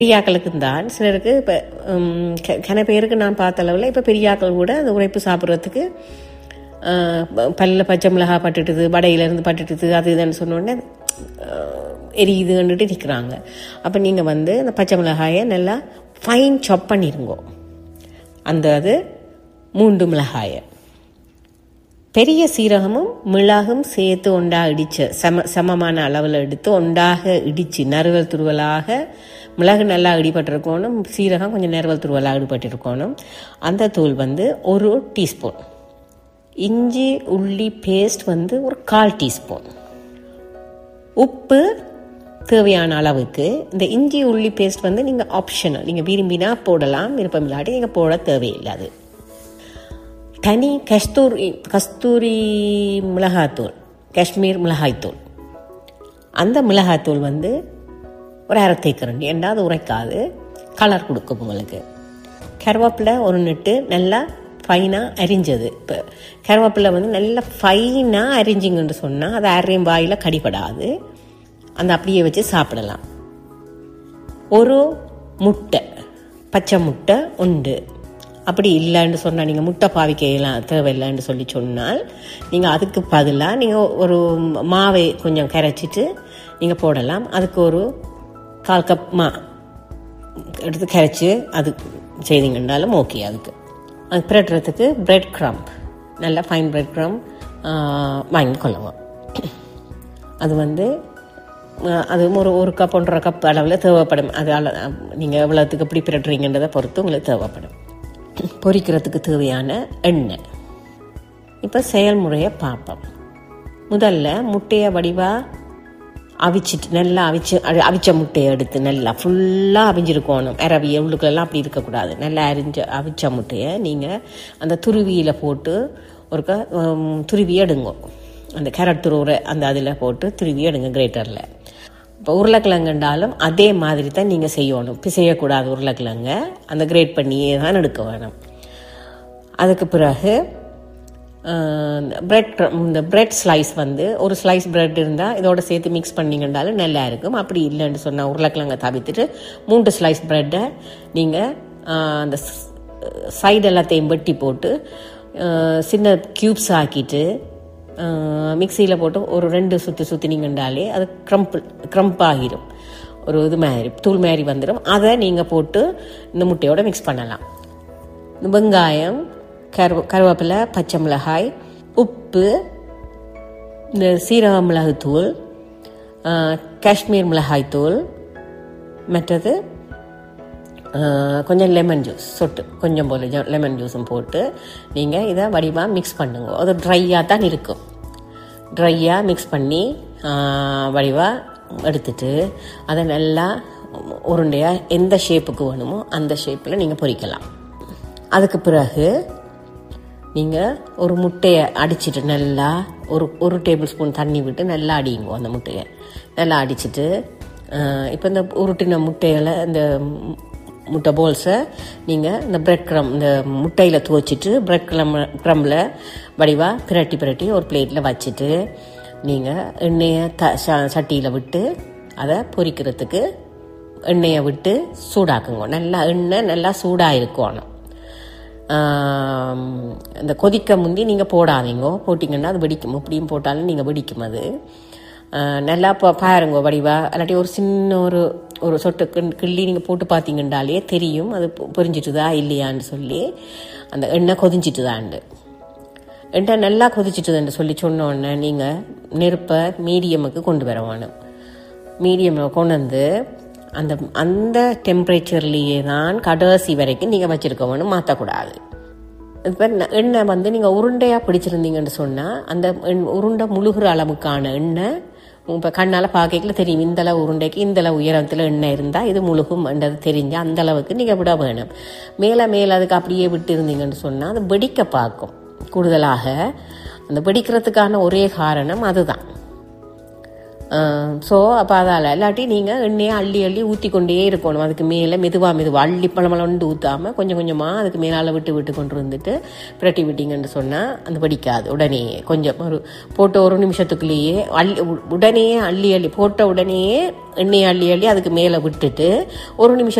பெரியாக்களுக்கு தான் சிலருக்கு இப்போ கன பேருக்கு நான் பார்த்த அளவில் இப்போ பெரியாக்கள் கூட அந்த உரைப்பு சாப்பிட்றதுக்கு பல்ல பச்சை மிளகா பட்டுட்டுது வடையிலேருந்து பட்டுட்டுது அது இதுன்னு சொன்னோடனே எரியுதுன்னுட்டு நிற்கிறாங்க அப்போ நீங்கள் வந்து அந்த பச்சை மிளகாயை நல்லா ஃபைன் சாப் பண்ணிடுங்கோ அந்த அது மூன்று மிளகாயை பெரிய சீரகமும் மிளகும் சேர்த்து ஒண்டா இடித்த சம சமமான அளவில் எடுத்து ஒண்டாக இடித்து நறுவல் துருவலாக மிளகு நல்லா இடிபட்டிருக்கணும் சீரகம் கொஞ்சம் நறுவல் துருவலாக இடிபட்டிருக்கணும் அந்த தூள் வந்து ஒரு டீஸ்பூன் இஞ்சி உள்ளி பேஸ்ட் வந்து ஒரு கால் டீஸ்பூன் உப்பு தேவையான அளவுக்கு இந்த இஞ்சி உள்ளி பேஸ்ட் வந்து நீங்கள் ஆப்ஷனல் நீங்கள் விரும்பினா போடலாம் விருப்பம் இல்லாட்டி நீங்கள் போட தேவையில்லாது தனி கஸ்தூரி கஸ்தூரி மிளகாத்தூள் காஷ்மீர் மிளகாய்த்தூள் அந்த மிளகாய்த்தூள் வந்து ஒரு அரை தேக்கரண்டி ஏன்னா அது உரைக்காது கலர் கொடுக்கும் உங்களுக்கு கருவேப்பிலை ஒரு நெட்டு நல்லா ஃபைனாக அரிஞ்சது இப்போ கருவேப்பிலை வந்து நல்லா ஃபைனாக அரிஞ்சிங்கன்னு சொன்னால் அது அரையும் வாயில் கடிப்படாது அந்த அப்படியே வச்சு சாப்பிடலாம் ஒரு முட்டை பச்சை முட்டை உண்டு அப்படி இல்லைன்னு சொன்னால் நீங்கள் முட்டை பாவிக்கையெல்லாம் தேவையில்லைன்னு சொல்லி சொன்னால் நீங்கள் அதுக்கு பதிலாக நீங்கள் ஒரு மாவை கொஞ்சம் கரைச்சிட்டு நீங்கள் போடலாம் அதுக்கு ஒரு கால் கப் மா எடுத்து கரைச்சி அது செய்தீங்கன்னாலும் ஓகே அதுக்கு அது பிரட்டுறதுக்கு பிரெட் க்ரம்ப் நல்லா ஃபைன் பிரெட் க்ரம்ப் வாங்கி கொள்ளுங்க அது வந்து அது ஒரு ஒரு கப் ஒன்றரை கப் அளவில் தேவைப்படும் அது நீங்கள் எவ்வளோத்துக்கு எப்படி பிரட்டுறீங்கன்றதை பொறுத்து உங்களுக்கு தேவைப்படும் பொரிக்கிறதுக்கு தேவையான எண்ணெய் இப்போ செயல்முறையை பார்ப்போம் முதல்ல முட்டையை வடிவாக அவிச்சிட்டு நல்லா அவிச்சு அவிச்ச முட்டையை எடுத்து நல்லா ஃபுல்லாக அவிஞ்சிருக்கணும் அரவி உள்ளுக்குள்ளெல்லாம் அப்படி இருக்கக்கூடாது நல்லா அரிஞ்ச அவிச்ச முட்டையை நீங்கள் அந்த துருவியில் போட்டு ஒருக்க துருவி எடுங்க அந்த கேரட் துருவுற அந்த அதில் போட்டு துருவி எடுங்க கிரேட்டரில் இப்போ உருளைக்கிழங்குண்டாலும் அதே மாதிரி தான் நீங்கள் செய்யணும் பிசையக்கூடாது உருளைக்கிழங்க அந்த கிரேட் பண்ணியே தான் எடுக்க வேணும் அதுக்கு பிறகு பிரெட் இந்த பிரெட் ஸ்லைஸ் வந்து ஒரு ஸ்லைஸ் பிரெட் இருந்தால் இதோட சேர்த்து மிக்ஸ் பண்ணிங்கன்றாலும் நல்லா இருக்கும் அப்படி இல்லைன்னு சொன்னால் உருளைக்கிழங்க தவிர்த்துட்டு மூன்று ஸ்லைஸ் ப்ரெட்டை நீங்கள் அந்த சைடு எல்லாத்தையும் வெட்டி போட்டு சின்ன க்யூப்ஸ் ஆக்கிட்டு மிக்சியில் போட்டு ஒரு ரெண்டு சுற்றி சுற்றினீங்கன்றாலே அது க்ரம்பிள் க்ரம்ப் ஆகிடும் ஒரு இது மாதிரி தூள் மாதிரி வந்துடும் அதை நீங்கள் போட்டு இந்த முட்டையோட மிக்ஸ் பண்ணலாம் வெங்காயம் கருவ கருவேப்பிலை பச்சை மிளகாய் உப்பு இந்த சீரக மிளகுத்தூள் காஷ்மீர் மிளகாய்த்தூள் மற்றது கொஞ்சம் லெமன் ஜூஸ் சொட்டு கொஞ்சம் போல் லெமன் ஜூஸும் போட்டு நீங்கள் இதை வடிவாக மிக்ஸ் பண்ணுங்க அது ட்ரையாக தான் இருக்கும் ட்ரையாக மிக்ஸ் பண்ணி வடிவாக எடுத்துட்டு அதை நல்லா உருண்டையாக எந்த ஷேப்புக்கு வேணுமோ அந்த ஷேப்பில் நீங்கள் பொரிக்கலாம் அதுக்கு பிறகு நீங்கள் ஒரு முட்டையை அடிச்சிட்டு நல்லா ஒரு ஒரு டேபிள் ஸ்பூன் தண்ணி விட்டு நல்லா அடியுங்க அந்த முட்டையை நல்லா அடிச்சிட்டு இப்போ இந்த உருட்டின முட்டைகளை இந்த முட்டை போல்ஸை நீங்கள் இந்த பிரெட் க்ரம் இந்த முட்டையில் துவச்சிட்டு பிரெட் க்ரம் க்ரம்பில் வடிவாக பிரட்டி பிரட்டி ஒரு பிளேட்டில் வச்சுட்டு நீங்கள் எண்ணெயை த சட்டியில் விட்டு அதை பொரிக்கிறதுக்கு எண்ணெயை விட்டு சூடாக்குங்க நல்லா எண்ணெய் நல்லா சூடாக இருக்கணும் இந்த கொதிக்க முந்தி நீங்கள் போடாதீங்க போட்டிங்கன்னா அது வெடிக்கும் இப்படியும் போட்டாலும் நீங்கள் வெடிக்கும் அது நல்லா இப்போ பாருங்க வடிவா இல்லாட்டி ஒரு சின்ன ஒரு ஒரு சொட்டு கிள்ளி நீங்கள் போட்டு பார்த்தீங்கன்றாலே தெரியும் அது பொரிஞ்சிட்டுதா இல்லையான்னு சொல்லி அந்த எண்ணெய் கொதிஞ்சிட்டுதாண்டு எண்ணெய் நல்லா கொதிச்சிட்டுதுன்னு சொல்லி சொன்னோடனே நீங்கள் நெருப்பை மீடியமுக்கு கொண்டு வர வேணும் மீடியமில் கொண்டு வந்து அந்த அந்த டெம்பரேச்சர்லேயே தான் கடைசி வரைக்கும் நீங்கள் வச்சுருக்க வேணும் மாற்றக்கூடாது இப்போ எண்ணெய் வந்து நீங்கள் உருண்டையாக பிடிச்சிருந்தீங்கன்னு சொன்னால் அந்த உருண்டை முழுகிற அளவுக்கான எண்ணெய் இப்போ கண்ணால் பார்க்கல தெரியும் இந்தளவு உருண்டைக்கு இந்தளவு உயரத்தில் எண்ணெய் இருந்தால் இது முழுகும்ன்றது தெரிஞ்சு அந்த அளவுக்கு நீங்கள் விட வேணும் மேலே மேலே அதுக்கு அப்படியே விட்டு இருந்தீங்கன்னு சொன்னால் அது வெடிக்க பார்க்கும் கூடுதலாக அந்த வெடிக்கிறதுக்கான ஒரே காரணம் அதுதான் ஸோ அப்போ அதால் இல்லாட்டி நீங்கள் எண்ணெயை அள்ளி அள்ளி ஊற்றி கொண்டே இருக்கணும் அதுக்கு மேலே மெதுவாக மெதுவாக அள்ளி பழமளண்டு ஊற்றாமல் கொஞ்சம் கொஞ்சமாக அதுக்கு மேலால் விட்டு விட்டு கொண்டு வந்துட்டு பிரட்டி விட்டீங்கன்னு சொன்னால் அந்த படிக்காது உடனே கொஞ்சம் ஒரு போட்ட ஒரு நிமிஷத்துக்குள்ளேயே அள்ளி உடனே அள்ளி அள்ளி போட்ட உடனேயே எண்ணெயை அள்ளி அள்ளி அதுக்கு மேலே விட்டுட்டு ஒரு நிமிஷம்